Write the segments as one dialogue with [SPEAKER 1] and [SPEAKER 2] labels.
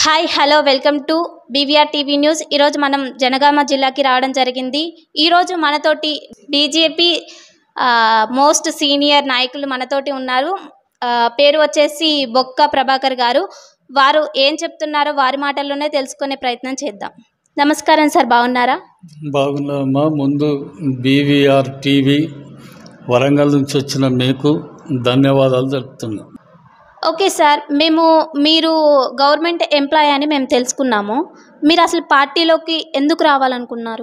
[SPEAKER 1] hi hello welcome to BVR TV news ఈరోజు మనం జనగామ జిల్లాకి రావడం జరిగింది ఈరోజు మనతోటి బీజేపీ మోస్ట్ సీనియర్ నాయకులు మనతోటి ఉన్నారు ఆ, పేరు వచ్చేసి బొక్క ప్రభాకర్ గారు వారు ఏం చెప్తున్నారో వారి మాటల్లోనే తెలుసుకునే ప్రయత్నం చేద్దాం నమస్కారం సార్ బాగున్నారా
[SPEAKER 2] బాగున్నామా ముందు బీవీఆర్ టీవీ వరంగల్ నుంచి వచ్చిన మీకు ధన్యవాదాలు తెలుపుతున్నా
[SPEAKER 1] ఓకే సార్ మేము మీరు గవర్నమెంట్ ఎంప్లాయ్ అని మేము తెలుసుకున్నాము మీరు అసలు పార్టీలోకి ఎందుకు రావాలనుకున్నారు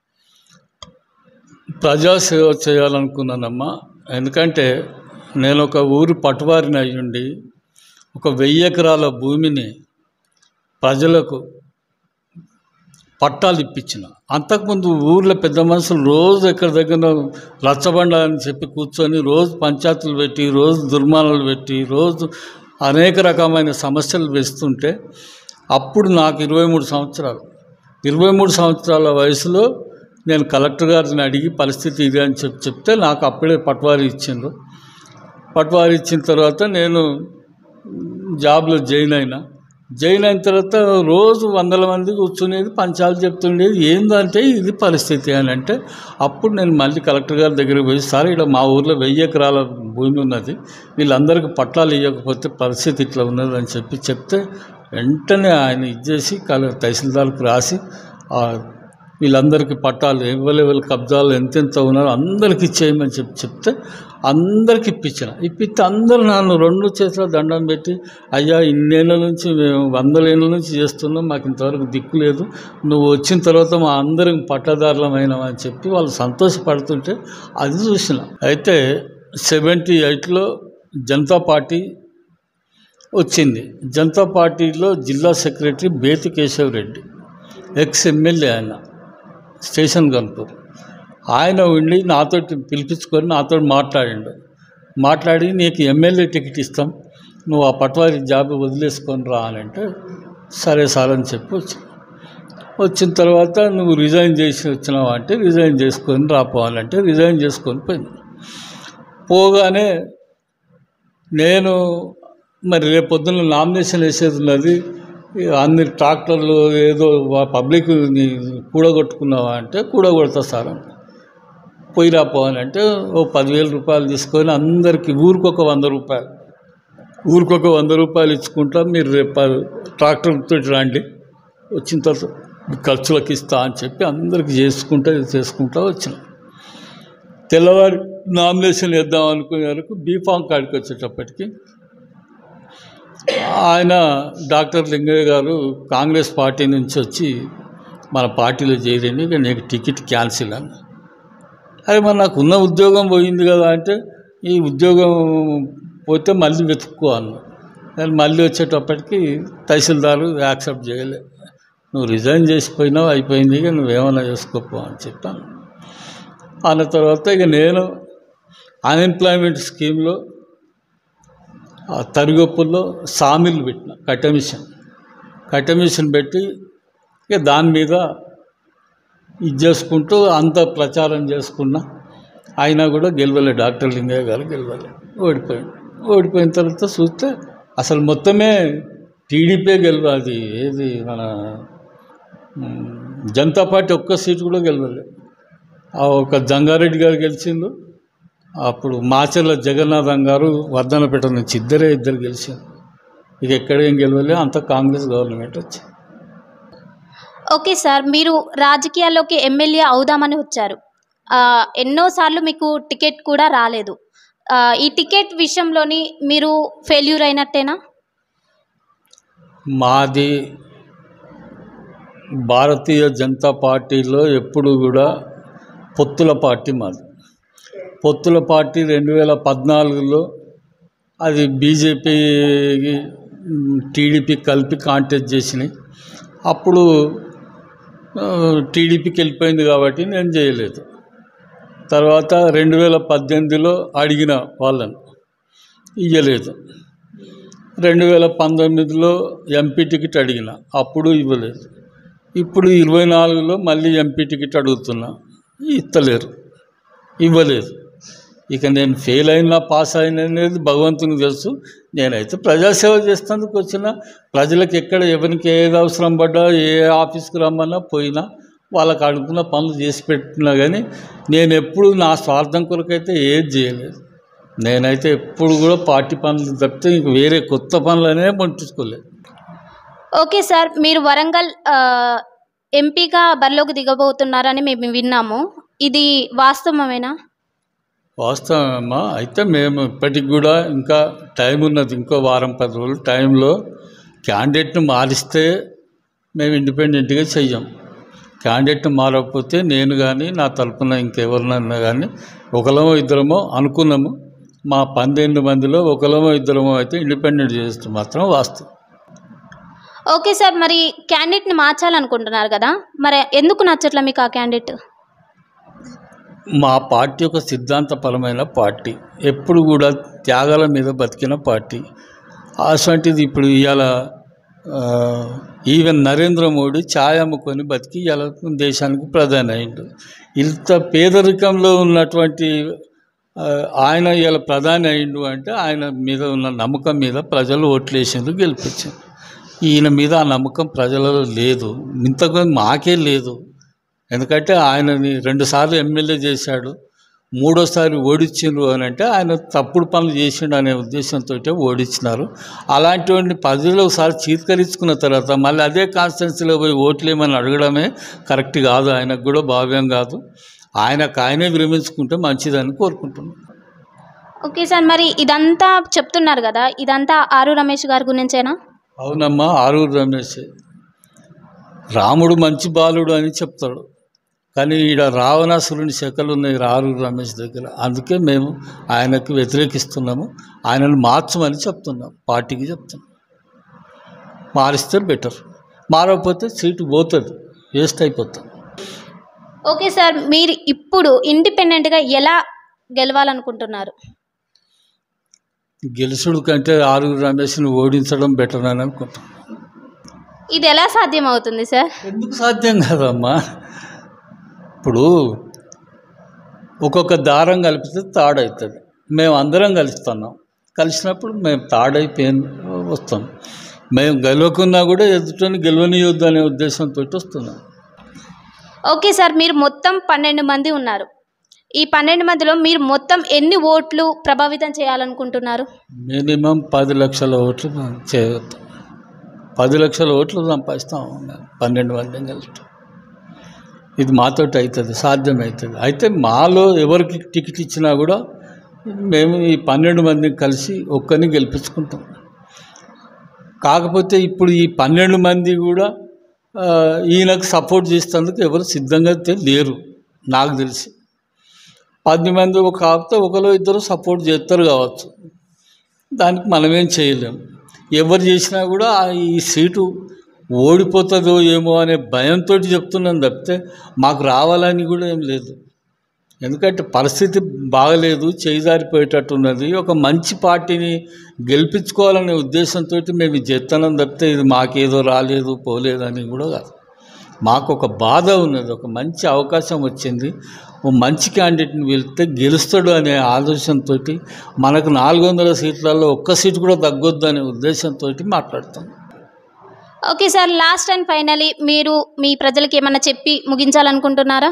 [SPEAKER 2] ప్రజాసేవ చేయాలనుకున్నానమ్మా ఎందుకంటే నేను ఒక ఊరి పట్టువారిని అయ్యుండి ఒక వెయ్యి ఎకరాల భూమిని ప్రజలకు పట్టాలు ఇప్పించిన అంతకుముందు ఊర్లో పెద్ద మనుషులు రోజు ఎక్కడి దగ్గర రచ్చబండ అని చెప్పి కూర్చొని రోజు పంచాయతీలు పెట్టి రోజు దుర్మానాలు పెట్టి రోజు అనేక రకమైన సమస్యలు వేస్తుంటే అప్పుడు నాకు ఇరవై మూడు సంవత్సరాలు ఇరవై మూడు సంవత్సరాల వయసులో నేను కలెక్టర్ గారిని అడిగి పరిస్థితి ఇది అని చెప్పి చెప్తే నాకు అప్పుడే పట్వారీ ఇచ్చిండ్రు పట్వారీ ఇచ్చిన తర్వాత నేను జాబ్లో జాయిన్ అయినా జాయిన్ అయిన తర్వాత రోజు వందల మంది కూర్చునేది పంచాలు చెప్తుండేది ఏందంటే ఇది పరిస్థితి అని అంటే అప్పుడు నేను మళ్ళీ కలెక్టర్ గారి దగ్గరికి పోయి సార్ ఇక్కడ మా ఊర్లో వెయ్యి ఎకరాల భూమి ఉన్నది వీళ్ళందరికీ పట్టాలు ఇవ్వకపోతే పరిస్థితి ఇట్లా ఉన్నది అని చెప్పి చెప్తే వెంటనే ఆయన ఇచ్చేసి కల తహసీల్దార్కి రాసి ఆ వీళ్ళందరికీ పట్టాలు ఎవరెవరి కబ్జాలు ఎంతెంత ఉన్నారో అందరికి ఇచ్చేయమని చెప్పి చెప్తే అందరికి ఇప్పించిన ఇప్పిస్తే అందరూ నన్ను రెండు చేతుల దండం పెట్టి అయ్యా ఇన్నేళ్ళ నుంచి మేము వందల ఏళ్ళ నుంచి చేస్తున్నాం మాకు ఇంతవరకు దిక్కు లేదు నువ్వు వచ్చిన తర్వాత మా అందరం పట్టదారులమైనామని చెప్పి వాళ్ళు సంతోషపడుతుంటే అది చూసిన అయితే సెవెంటీ ఎయిట్లో జనతా పార్టీ వచ్చింది జనతా పార్టీలో జిల్లా secretary Bethi Keshavareddy ex MLA ఆయన స్టేషన్ గన్పూర్ ఆయన ఉండి నాతో పిలిపించుకొని నాతో మాట్లాడిండు మాట్లాడి నీకు ఎమ్మెల్యే టికెట్ ఇస్తాం నువ్వు ఆ పట్వారి జాబ్ వదిలేసుకొని రా అని అంటే సరే సార్ అని చెప్పి వచ్చి వచ్చిన తర్వాత నువ్వు రిజైన్ చేసి వచ్చినావు అంటే రిజైన్ చేసుకొని రాపోవాలంటే రిజైన్ చేసుకొని పోయింది పోగానే నేను మరి రేపు పొద్దున్న నామినేషన్ వేసేది ఉన్నది ఈ అన్ని ట్రాక్టర్లు ఏదో పబ్లిక్ కూడగొట్టుకున్నావా అంటే కూడగొడతా సార్ అని పోయి రాపోవాలి అంటే ఓ పదివేల రూపాయలు తీసుకొని అందరికి ఊరికొక వంద రూపాయలు ఊరికొక వంద రూపాయలు ఇచ్చుకుంటా మీరు రేపు ట్రాక్టర్తో రండి వచ్చిన తర్వాత మీ ఖర్చులకు ఇస్తా అని చెప్పి అందరికి చేసుకుంటా ఇది చేసుకుంటా వచ్చిన తెల్లవారి నామినేషన్ వేద్దాం అనుకునే వరకు బీఫామ్ కాడికి వచ్చేటప్పటికి ఆయన డాక్టర్ లింగయ్య గారు కాంగ్రెస్ పార్టీ నుంచి వచ్చి మన పార్టీలో చేరండి ఇక నీకు టికెట్ క్యాన్సిల్ అని అరే మరి నాకు ఉన్న ఉద్యోగం పోయింది కదా అంటే ఈ ఉద్యోగం పోతే మళ్ళీ వెతుక్కో అన్న నేను మళ్ళీ వచ్చేటప్పటికి తహసీల్దారు యాక్సెప్ట్ చేయలే నువ్వు రిజైన్ చేసిపోయినావు అయిపోయింది ఇక నువ్వేమైనా చేసుకోపో అని చెప్పాను అన్న తర్వాత ఇక నేను అన్ఎంప్లాయ్మెంట్ స్కీమ్లో ఆ తరిగొప్పుల్లో సామిల్ పెట్టిన కట్ట మిషన్ కట్ట మిషన్ పెట్టి ఇక దాని మీద ఇది చేసుకుంటూ అంత ప్రచారం చేసుకున్నా అయినా కూడా గెలవలే డాక్టర్ లింగయ్య గారు గెలవలే ఓడిపోయింది ఓడిపోయిన తర్వాత చూస్తే అసలు మొత్తమే టీడీపీ గెలవాలి ఏది మన ఉమ్, జనతా పార్టీ ఒక్క సీటు కూడా గెలవలే ఆ ఒక జంగారెడ్డి గారు గెలిచిండు అప్పుడు మాచర్ల జగన్నాథం గారు వర్ధనపేట నుంచి ఇద్దరే ఇద్దరు గెలిచారు ఇక ఎక్కడ ఏం గెలవలే అంత కాంగ్రెస్ గవర్నమెంట్ వచ్చింది
[SPEAKER 1] ఓకే సార్ మీరు రాజకీయాల్లోకి ఎమ్మెల్యే అవుదామని వచ్చారు ఆ, ఎన్నోసార్లు మీకు టికెట్ కూడా రాలేదు ఆ, ఈ టికెట్ విషయంలోని మీరు ఫెయిల్యూర్ అయినట్టేనా
[SPEAKER 2] మాది భారతీయ జనతా పార్టీలో ఎప్పుడు కూడా పొత్తుల పార్టీ మాది పొత్తుల పార్టీ రెండు వేల పద్నాలుగులో అది బీజేపీ టీడీపీ కలిపి కాంటెస్ట్ చేసినాయి అప్పుడు ఆ, టీడీపీకి వెళ్ళిపోయింది కాబట్టి నేను చేయలేదు తర్వాత రెండు వేల పద్దెనిమిదిలో అడిగిన వాళ్ళని ఇయ్యలేదు రెండు వేల పంతొమ్మిదిలో ఎంపీ టికెట్ అడిగిన అప్పుడు ఇవ్వలేదు ఇప్పుడు ఇరవై నాలుగులో మళ్ళీ ఎంపీ టికెట్ అడుగుతున్నా ఇస్తలేరు ఇవ్వలేదు ఇక నేను ఫెయిల్ అయినా పాస్ అయినా అనేది భగవంతునికి తెలుసు నేనైతే ప్రజాసేవ చేస్తేందుకు వచ్చిన ప్రజలకు ఎక్కడ ఎవరికి ఏది అవసరం పడ్డా ఏ ఆఫీస్కి రమ్మన్నా పోయినా వాళ్ళకి అడుగుతున్న పనులు చేసి పెట్టినా కానీ నేను ఎప్పుడు నా స్వార్థం కొరకైతే ఏది చేయలేదు నేనైతే ఎప్పుడు కూడా పార్టీ పనులు తప్పితే ఇంక వేరే కొత్త పనులనే పట్టించుకోలేదు
[SPEAKER 1] ఓకే సార్ మీరు వరంగల్ ఆ, ఎంపీగా బరిలోకి దిగబోతున్నారని మేము విన్నాము ఇది వాస్తవమేనా
[SPEAKER 2] వాస్తవమేమా అయితే మేము ఇప్పటికి కూడా ఇంకా టైం ఉన్నది ఇంకో వారం పది రోజులు టైంలో క్యాండిడేట్ను మారిస్తే మేము ఇండిపెండెంట్గా చెయ్యం క్యాండిడేట్ని మారకపోతే నేను కానీ నా తరపున ఇంకెవరినన్నా కానీ ఒకలమో ఇద్దరమో అనుకున్నాము మా పన్నెండు మందిలో ఒకలమో ఇద్దరమో అయితే ఇండిపెండెంట్ చేస్తే మాత్రం వాస్తవం
[SPEAKER 1] ఓకే సార్ మరి క్యాండిడేట్ని మార్చాలనుకుంటున్నారు కదా మరి ఎందుకు నచ్చట్లే మీకు ఆ క్యాండిడేట్
[SPEAKER 2] మా పార్టీ ఒక సిద్ధాంతపరమైన పార్టీ ఎప్పుడు కూడా త్యాగాల మీద బతికిన పార్టీ అటువంటిది ఇప్పుడు ఇవాళ ఈవెన్ నరేంద్ర మోడీ ఛాయ్ అమ్ముకొని బతికి ఇవాళ దేశానికి ప్రధాని అయిండు ఇంత పేదరికంలో ఉన్నటువంటి ఆ, ఆయన ఇవాళ ప్రధాని అయిండు అంటే ఆయన మీద ఉన్న నమ్మకం మీద ప్రజలు ఓట్లేసిండ్రు గెలిపించారు ఈయన మీద ఆ నమ్మకం ప్రజలలో లేదు ఇంతకు మాకే లేదు ఎందుకంటే ఆయనని రెండుసార్లు ఎమ్మెల్యే చేశాడు మూడోసారి ఓడించిండ్రు అని అంటే ఆయన తప్పుడు పనులు చేసిండు అనే ఉద్దేశంతో ఓడించినారు అలాంటి వాడిని పదవిలో ఒకసారి చీత్కరించుకున్న తర్వాత మళ్ళీ అదే కాన్స్టిట్యున్సీలో పోయి ఓట్లేమని అడగడమే కరెక్ట్ కాదు ఆయనకు కూడా భావ్యం కాదు ఆయనకు ఆయనే విరమించుకుంటే మంచిదని కోరుకుంటున్నాను
[SPEAKER 1] ఓకే సార్ మరి ఇదంతా చెప్తున్నారు కదా ఇదంతా ఆరు రమేష్ గారి గురించేనా
[SPEAKER 2] అవునమ్మా ఆరూరు రమేష్ రాముడు మంచి బాలుడు అని చెప్తాడు కానీ ఈడ రావణాసురుని శకలు ఉన్నాయి ఆరూరు రమేష్ దగ్గర అందుకే మేము ఆయనకు వ్యతిరేకిస్తున్నాము ఆయనను మార్చమని చెప్తున్నాం పార్టీకి చెప్తున్నాం మారిస్తే బెటర్ మారకపోతే సీటు పోతుంది వేస్ట్ అయిపోతుంది
[SPEAKER 1] ఓకే సార్ మీరు ఇప్పుడు ఇండిపెండెంట్గా ఎలా గెలవాలనుకుంటున్నారు
[SPEAKER 2] గెలుసుడు కంటే ఆరుగురు రమేష్ని ఓడించడం బెటర్ అని అనుకుంటున్నాం
[SPEAKER 1] ఇది ఎలా సాధ్యం అవుతుంది సార్
[SPEAKER 2] ఎందుకు సాధ్యం కాదమ్మా ఇప్పుడు ఒక్కొక్క దారం కలిపితే తాడవుతుంది మేము అందరం కలుస్తున్నాం కలిసినప్పుడు మేము తాడైపోయి వస్తాం మేము గెలవకున్నా కూడా ఎదుటని గెలవనియొద్దు అనే ఉద్దేశంతో వస్తున్నాం
[SPEAKER 1] ఓకే సార్ మీరు మొత్తం పన్నెండు మంది ఉన్నారు ఈ పన్నెండు మందిలో మీరు మొత్తం ఎన్ని ఓట్లు ప్రభావితం చేయాలనుకుంటున్నారు
[SPEAKER 2] మినిమం పది లక్షల ఓట్లు మనం చేయగలుగుతాం పది లక్షల ఓట్లు సంపాదిస్తాం మేము పన్నెండు మంది కలిసి ఇది మాతోటి అవుతుంది సాధ్యం అవుతుంది అయితే మాలో ఎవరికి టికెట్ ఇచ్చినా కూడా మేము ఈ పన్నెండు మందిని కలిసి ఒక్కరిని గెలిపించుకుంటాం కాకపోతే ఇప్పుడు ఈ పన్నెండు మంది కూడా ఆ, ఈయనకు సపోర్ట్ చేసేందుకు ఎవరు సిద్ధంగా అయితే లేరు నాకు తెలిసి పది మంది ఒక కాకపోతే ఒకరు ఇద్దరు సపోర్ట్ చేస్తారు కావచ్చు దానికి మనమేం చేయలేం ఎవరు చేసినా కూడా ఆ ఈ సీటు ఓడిపోతుందో ఏమో అనే భయంతో చెప్తున్నాను తప్పితే మాకు రావాలని కూడా ఏం లేదు ఎందుకంటే పరిస్థితి బాగలేదు చేయిదారిపోయేటట్టున్నది ఒక మంచి పార్టీని గెలిపించుకోవాలనే ఉద్దేశంతో మేము ఇది చేస్తున్నాం తప్పితే ఇది మాకేదో రాలేదు పోలేదని కూడా కాదు మాకు ఒక బాధ ఉన్నది ఒక మంచి అవకాశం వచ్చింది ఓ మంచి క్యాండిడేట్ని వెళ్తే గెలుస్తాడు అనే ఆలోచనతో మనకు నాలుగు వందల సీట్లలో ఒక్క సీటు కూడా తగ్గొద్దు అనే ఉద్దేశంతో మాట్లాడతాం
[SPEAKER 1] okay sir last and finally మీరు మీ ప్రజలకి ఏమన్నా చెప్పి ముగించాలనుకుంటున్నారా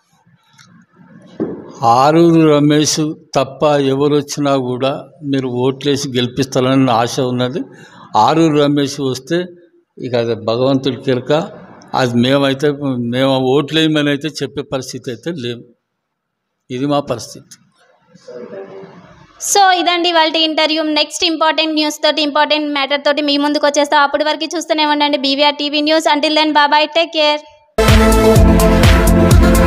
[SPEAKER 2] ఆరూరు రమేష్ తప్ప ఎవరు వచ్చినా కూడా మీరు ఓట్లేసి గెలిపిస్తారని ఆశ ఉన్నది ఆరూరు రమేష్ వస్తే ఇక అది భగవంతుడి కిరక అది మేమైతే మేము ఓట్లేయమని అయితే చెప్పే పరిస్థితి అయితే లేవు ఇది మా పరిస్థితి
[SPEAKER 1] సో ఇదండి వాళ్ళ ఇంటర్వ్యూ నెక్స్ట్ ఇంపార్టెంట్ న్యూస్ తోటి ఇంపార్టెంట్ మ్యాటర్ తోటి మీ ముందుకు వచ్చేస్తా అప్పటి వరకు చూస్తూనే ఉండండి BVR TV news until then బాబాయ్ టేక్ కేర్